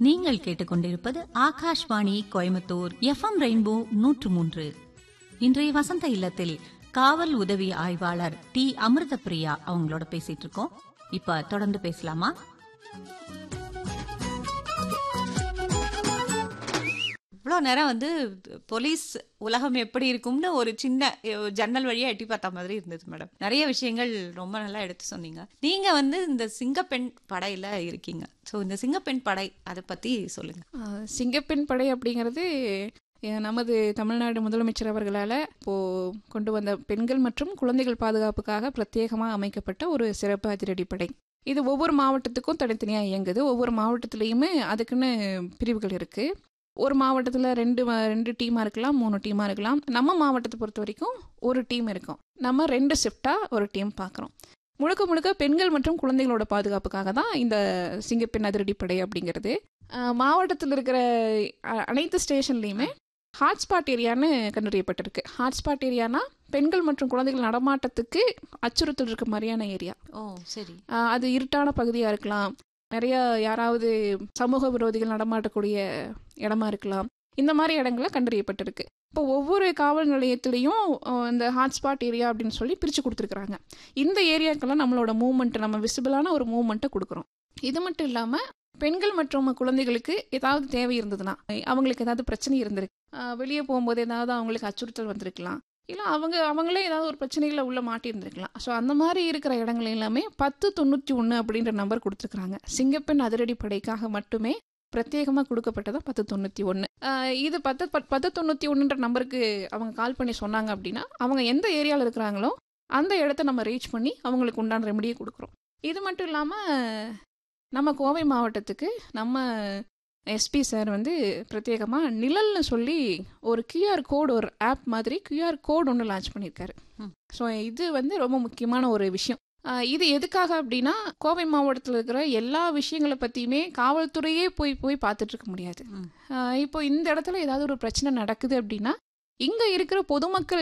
நீங்கள் கேட்டுக்கொண்டிருப்பது Akashvani Coimbatore FM rainbow நூற்று மூன்று இன்றைய வசந்த இல்லத்தில் காவல் உதவி ஆய்வாளர் டி அமிர்த பிரியா அவங்களோட பேசிட்டு இருக்கோம் இப்ப தொடர்ந்து பேசலாமா இவ்வளோ நேரம் வந்து போலீஸ் உலகம் எப்படி இருக்கும்னு ஒரு சின்ன அஹ், ஜன்னல் வழியா எட்டி பார்த்த மாதிரி இருந்தது மேடம் நிறைய விஷயங்கள் ரொம்ப நல்லா எடுத்து சொன்னீங்க நீங்க வந்து இந்த சிங்கப்பெண் படையில இருக்கீங்க ஸோ இந்த சிங்கப்பெண் படை அதை பத்தி சொல்லுங்க ஆஹ் சிங்கப்பெண் படை அப்படிங்கிறது அஹ் நமது தமிழ்நாடு முதலமைச்சர் அவர்களால் இப்போது கொண்டு வந்த பெண்கள் மற்றும் குழந்தைகள் பாதுகாப்புக்காக பிரத்யேகமாக அமைக்கப்பட்ட ஒரு சிறப்பு அதிரடி படை இது ஒவ்வொரு மாவட்டத்துக்கும் தனித்தனியாக இயங்குது ஒவ்வொரு மாவட்டத்துலேயுமே அதுக்குன்னு பிரிவுகள் இருக்குது ஒரு மாவட்டத்தில் ரெண்டு ம- ரெண்டு டீமாக இருக்கலாம் மூணு டீமாக இருக்கலாம் நம்ம மாவட்டத்தை பொறுத்த வரைக்கும் ஒரு டீம் இருக்கும் நம்ம ரெண்டு ஷிஃப்டாக ஒரு டீம் பார்க்குறோம் முழுக்க முழுக்க பெண்கள் மற்றும் குழந்தைகளோட பாதுகாப்புக்காக தான் இந்த சிங்கப்பெண் அதிரடி படை அப்படிங்கிறது ஆஹ் மாவட்டத்தில் இருக்கிற அ- அனைத்து ஸ்டேஷன்லேயுமே ஹாட்ஸ்பாட் ஏரியான்னு கண்டறியப்பட்டிருக்கு ஹாட்ஸ்பாட் ஏரியானா பெண்கள் மற்றும் குழந்தைகள் நடமாட்டத்துக்கு அச்சுறுத்தல் இருக்க மாதிரியான ஏரியா ஓ சரி ஆஹ் அது இருட்டான பகுதியாக இருக்கலாம் நிறைய யாராவது சமூக விரோதிகள் நடமாட்டக்கூடிய இடமா இருக்கலாம் இந்த மாதிரி இடங்கள கண்டறியப்பட்டிருக்கு இப்போ ஒவ்வொரு காவல் நிலையத்திலையும் ஆஹ் இந்த ஹாட்ஸ்பாட் ஏரியா அப்படின்னு சொல்லி பிரித்து கொடுத்துருக்குறாங்க இந்த ஏரியாக்கெல்லாம் நம்மளோட மூவ்மெண்ட் நம்ம விசிபிளான ஒரு மூவ்மெண்ட்டை கொடுக்குறோம் இது மட்டும் இல்லாமல் பெண்கள் மற்றும் குழந்தைகளுக்கு ஏதாவது தேவை இருந்ததுன்னா அவங்களுக்கு ஏதாவது பிரச்சனை இருந்திருக்கு ஆஹ் வெளியே போகும்போது ஏதாவது அவங்களுக்கு அச்சுறுத்தல் வந்திருக்கலாம் இல்லை அவங்க அவங்களே ஏதாவது ஒரு பிரச்சனைகளை உள்ள மாட்டி இருந்திருக்கலாம் ஸோ அந்த மாதிரி இருக்கிற இடங்கள் எல்லாமே பத்து தொண்ணூற்றி ஒன்று அப்படின்ற நம்பர் கொடுத்துருக்குறாங்க சிங்கப்பெண் அதிரடி படைக்காக மட்டுமே பிரத்யேகமாக கொடுக்கப்பட்டதா பத்து தொண்ணூற்றி ஒன்று இது பத்து பத்- பத்து தொண்ணூற்றி ஒன்றுன்ற நம்பருக்கு அவங்க கால் பண்ணி சொன்னாங்க அப்படின்னா அவங்க எந்த ஏரியாவில் இருக்கிறாங்களோ அந்த இடத்த நம்ம ரீச் பண்ணி அவங்களுக்கு உண்டான ரெமடியை கொடுக்குறோம் இது மட்டும் இல்லாமல் நம்ம கோவை மாவட்டத்துக்கு நம்ம எஸ்பி சார் வந்து பிரத்யேகமாக நிழல்னு சொல்லி ஒரு கியூஆர் கோடு ஒரு ஆப் மாதிரி கியூஆர் கோடு ஒன்று லான்ச் பண்ணியிருக்காரு ம். ஸோ இது வந்து ரொம்ப முக்கியமான ஒரு விஷயம் ஆஹ் இது எதுக்காக அப்படின்னா கோவை மாவட்டத்தில் இருக்கிற எல்லா விஷயங்களை பற்றியுமே காவல்துறையே போய் போய் பார்த்துட்டு இருக்க முடியாது ம். ஆஹ் இப்போ இந்த இடத்துல ஏதாவது ஒரு பிரச்சனை நடக்குது அப்படின்னா இங்கே இருக்கிற பொதுமக்கள்